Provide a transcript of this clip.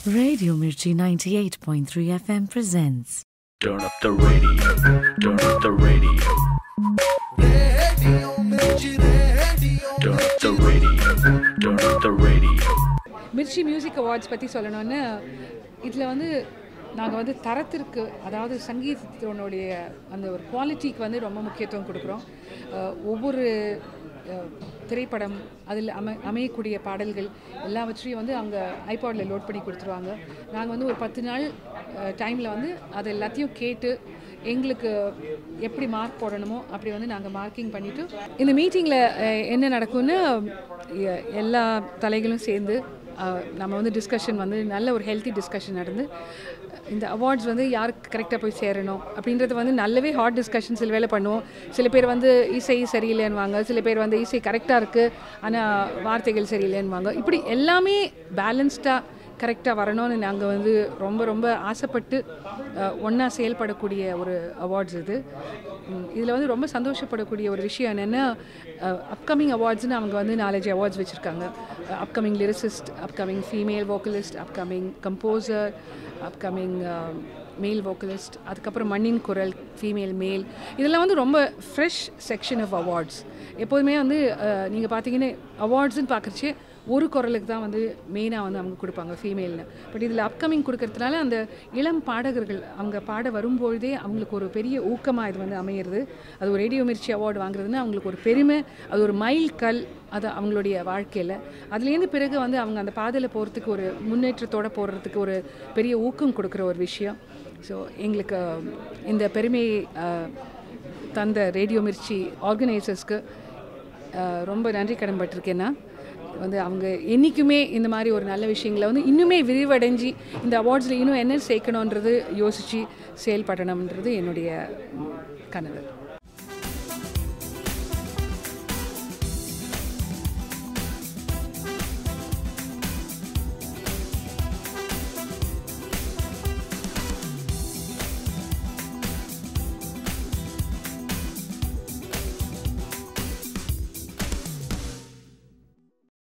Radio Mirchi 98.3 FM presents. Turn up the radio. Turn up the radio. Turn up the radio. Turn up the radio. Mirchi music awards பற்றி சொல்லணும்னு இதில் வந்து நாங்கள் வந்து தரத்திற்கு அதாவது சங்கீதத்தினுடைய அந்த ஒரு குவாலிட்டிக்கு வந்து ரொம்ப முக்கியத்துவம் கொடுக்குறோம் அஹ் ஒவ்வொரு அஹ், திரைப்படம் அதில் அமை அமையக்கூடிய பாடல்கள் எல்லாவற்றையும் வந்து அங்கே ஐபாடில் லோட் பண்ணி கொடுத்துருவாங்க நாங்கள் வந்து ஒரு பத்து நாள் டைமில் வந்து அதை எல்லாத்தையும் கேட்டு எங்களுக்கு எப்படி மார்க் போடணுமோ அப்படி வந்து நாங்கள் மார்க்கிங் பண்ணிவிட்டு இந்த மீட்டிங்கில் என்ன நடக்கும்னா எ- எல்லா தலைகளும் சேர்ந்து அஹ், நம்ம வந்து டிஸ்கஷன் வந்து நல்ல ஒரு ஹெல்த்தி டிஸ்கஷன் நடந்து இந்த அவார்ட்ஸ் வந்து யாருக்கு கரெக்டாக போய் சேரணும் அப்படின்றது வந்து நல்லவே ஹாட் டிஸ்கஷன் சில வேலை பண்ணுவோம் சில பேர் வந்து இசை சரியில்லைன்னுவாங்க சில பேர் வந்து இசை கரெக்டாக இருக்குது ஆனால் வார்த்தைகள் சரியில்லைன்னுவாங்க இப்படி எல்லாமே பேலன்ஸ்டாக கரெக்டாக வரணும்னு நாங்கள் வந்து ரொம்ப ரொம்ப ஆசைப்பட்டு ஒன்றா செயல்படக்கூடிய ஒரு அவார்ட்ஸ் இது இதில் வந்து ரொம்ப சந்தோஷப்படக்கூடிய ஒரு விஷயம் என்னென்னா அப்கமிங் அவார்ட்ஸ்னு அவங்க வந்து நாலஞ்சு அவார்ட்ஸ் வச்சுருக்காங்க upcoming lyricist upcoming female vocalist upcoming composer upcoming male vocalist அதுக்கப்புறம் மண்ணின் குரல் ஃபீமேல் மேல் இதெல்லாம் வந்து ரொம்ப ஃப்ரெஷ் செக்ஷன் ஆஃப் அவார்ட்ஸ் எப்போதுமே வந்து நீங்கள் பார்த்தீங்கன்னா அவார்ட்ஸ்னு பார்க்குறச்சே ஒரு குரலுக்கு தான் வந்து மெயினாக வந்து அவங்க கொடுப்பாங்க ஃபீமேல்னு பட் இதில் அப்கமிங் கொடுக்கறதுனால அந்த இளம் பாடகர்கள் அவங்க பாட வரும்பொழுதே அவங்களுக்கு ஒரு பெரிய ஊக்கமாக இது வந்து அமையிறது அது ஒரு ரேடியோ மிர்ச்சி அவார்டு வாங்குறதுன்னா அவங்களுக்கு ஒரு பெருமை அது ஒரு மைல் கல் அது அவங்களுடைய வாழ்க்கையில் அதுலேருந்து பிறகு வந்து அவங்க அந்த பாதையில் போகிறதுக்கு ஒரு முன்னேற்றத்தோடு போகிறதுக்கு ஒரு பெரிய ஊக்கம் கொடுக்குற ஒரு விஷயம் ஸோ எங்களுக்கு இந்த பெருமையை அஹ், தந்த ரேடியோ மிர்ச்சி ஆர்கனைசர்ஸ்க்கு அஹ், ரொம்ப நன்றி கடன்பட்டிருக்கேன்னா வந்து அவங்க என்றைக்குமே இந்த மாதிரி ஒரு நல்ல விஷயங்களை வந்து இன்னுமே விரிவடைஞ்சு இந்த அவார்ட்ஸில் இன்னும் என்ன சேர்க்கணுன்றது யோசித்து செயல்படணுன்றது என்னுடைய ம், கனவு